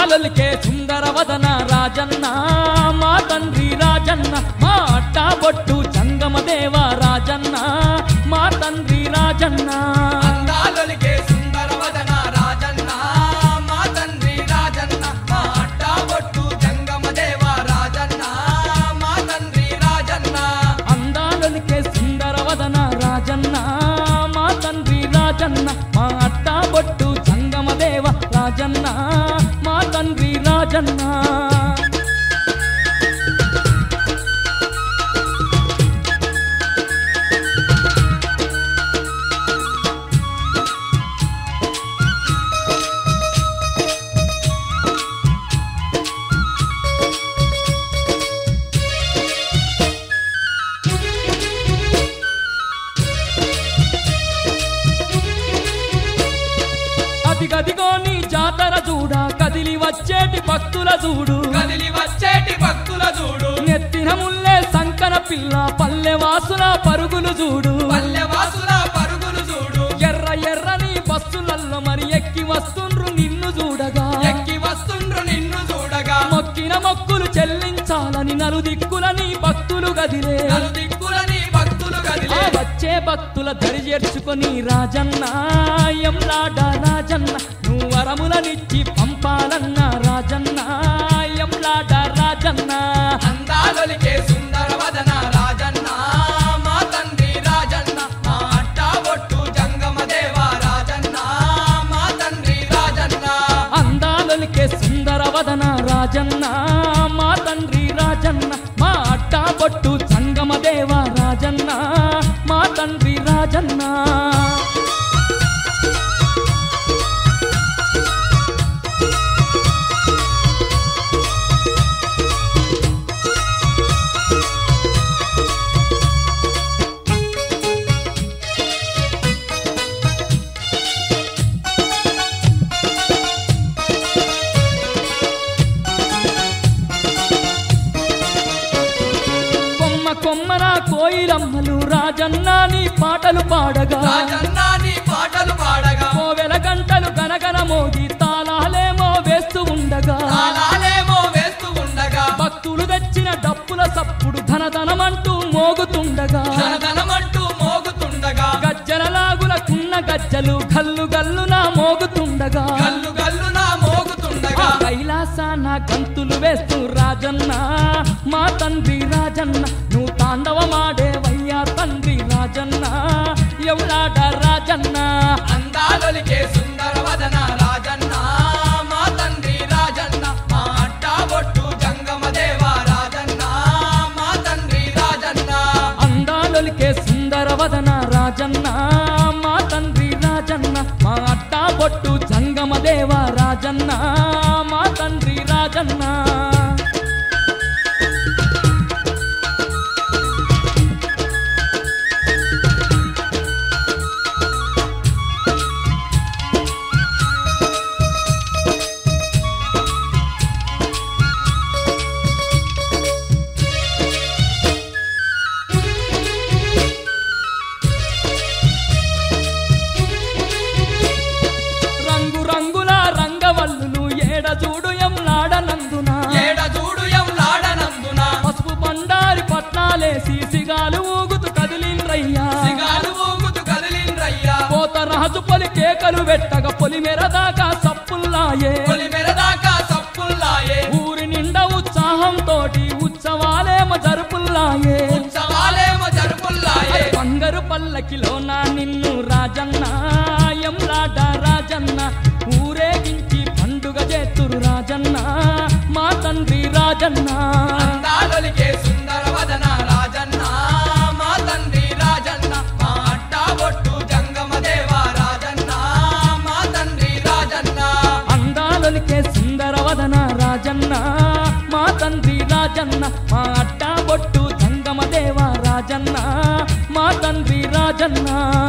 అందాలొలికే సుందర వదన రాజన్న మా తండ్రి రాజన్న మా అట్టా బొట్టు జంగమ దేవ రాజన్న మా తండ్రి రాజన్న అందాలొలికే సుందర వదన రాజన్న మా తండ్రి రాజన్న మా అట్టా బొట్టు జంగమ దేవ రాజన్న మా తండ్రి రాజన్న అందాలొలికే సుందర వదన రాజన్న మా తండ్రి రాజన్న మా అట్టా బొట్టు జంగమ దేవ రాజన్న మా తండ్రి రాజన్న అదిగదిగో నీ జాతర చూడ కదిలి వచ్చేటి భక్తుల చూడు కదిలి వచ్చేటి భక్తుల చూడు నెత్తిన ముల్లే సంకన పిల్ల పల్లె వాసుల పరుగులు చూడు పల్లె వాసుల పరుగులు చూడు ఎర్ర ఎర్రని బస్సులల్లో మరి ఎక్కి వస్తుండ్రు నిన్ను చూడగా ఎక్కి వస్తుండ్రు నిన్ను చూడగా మొక్కిన మొక్కులు చెల్లించాలని నలుదిక్కులని భక్తులు గదిలే నలుదిక్కులని భక్తులు ఆ కదిలే వచ్చే భక్తుల దరి చేర్చుకొని రాజన్న ఎంలాడ రాజన్న నువ్వు వరములనిచ్చి పంపాలన్న రాజన్న ఎంలాడ రాజన్న అందాలొలికే సుందర వదన రాజన్న మా తండ్రి రాజన్న మా అట్టా బొట్టు జంగమ దేవ రాజన్న మా తండ్రి రాజన్న అందాలొలికే సుందర వదన రాజన్న మా తండ్రి రాజన్న మా అట్టా బొట్టు సంగమ దేవ రాజన్న మా తండ్రి రాజన్న కొమ్మ కొమ్మన కోయిలమ్మలు రాజన్న నీ పాటలు పాడగా రాజన్న నీ పాటలు పాడగా కోవెల గంటలు గనగన మోగి తాళాలేమో వేస్తూ ఉండగా తాళాలేమో వేస్తూ ఉండగా భక్తులు తెచ్చిన డప్పుల సప్పుడు ధనధనమంటూ మోగుతుండగా ధనధనమంటూ మోగుతుండగా గజ్జల లాగులకున్న గజ్జలు గల్లు గల్లున మోగుతుండగా గల్లు గల్లున మోగుతుండగా ఆ కైలాసాన గంతులు వేస్తూ రాజన్న మా తండ్రి రాజన్న నువ్వు తాండవమాడేవయ్యా తండ్రి రాజన్న ఎవడాడ రాజన్న అందాలొలికే సుందర వదన రాజన్న మా తండ్రి రాజన్న మా అట్టా బొట్టు జంగమ దేవ రాజన్న మా తండ్రి రాజన్న అందాలొలికే సుందర వదన రాజన్న మా తండ్రి రాజన్న మా అట్టా బొట్టు జంగమ దేవ రాజన్న మా తండ్రి రాజన్న రంగు రంగుల రంగవల్లులు ఏడ చూడు ఎంలాడనందున ఏడ చూడు ఎంలాడనందున పసుపు బండారి పట్నాలేసి సిగాలు ఊగుతూ కదిలిండ్రయ్యా సిగాలు ఊగుతూ కదిలిండ్రయ్యా పోత రాజు పొలి కేకలు పెట్టగా పొలి మెరదాకా సప్పుల్లాయే కొలి మెరదాకా సప్పుల్లాయే ఊరి నిండా ఉత్సాహం తోటి ఉత్సవాలేమ జరుపుల్లాయే ఉత్సవాలేమో జరుపుల్లాయే బంగారు పల్లకిలో నా నిన్ను రాజన్న ఎంలాట రాజన్న ఊరేగించి పండుగ చేతురు రాజన్న మా తండ్రి రాజన్న అందాలొలికే సుందర వదన రాజన్న మా తండ్రి రాజన్న మా అట్టా బొట్టు జంగమ దేవ రాజన్న మా తండ్రి రాజన్న అందాలొలికే సుందర వదన రాజన్న మా తండ్రి రాజన్న మా అట్టా బొట్టు జంగమ దేవ రాజన్న మా తండ్రి రాజన్న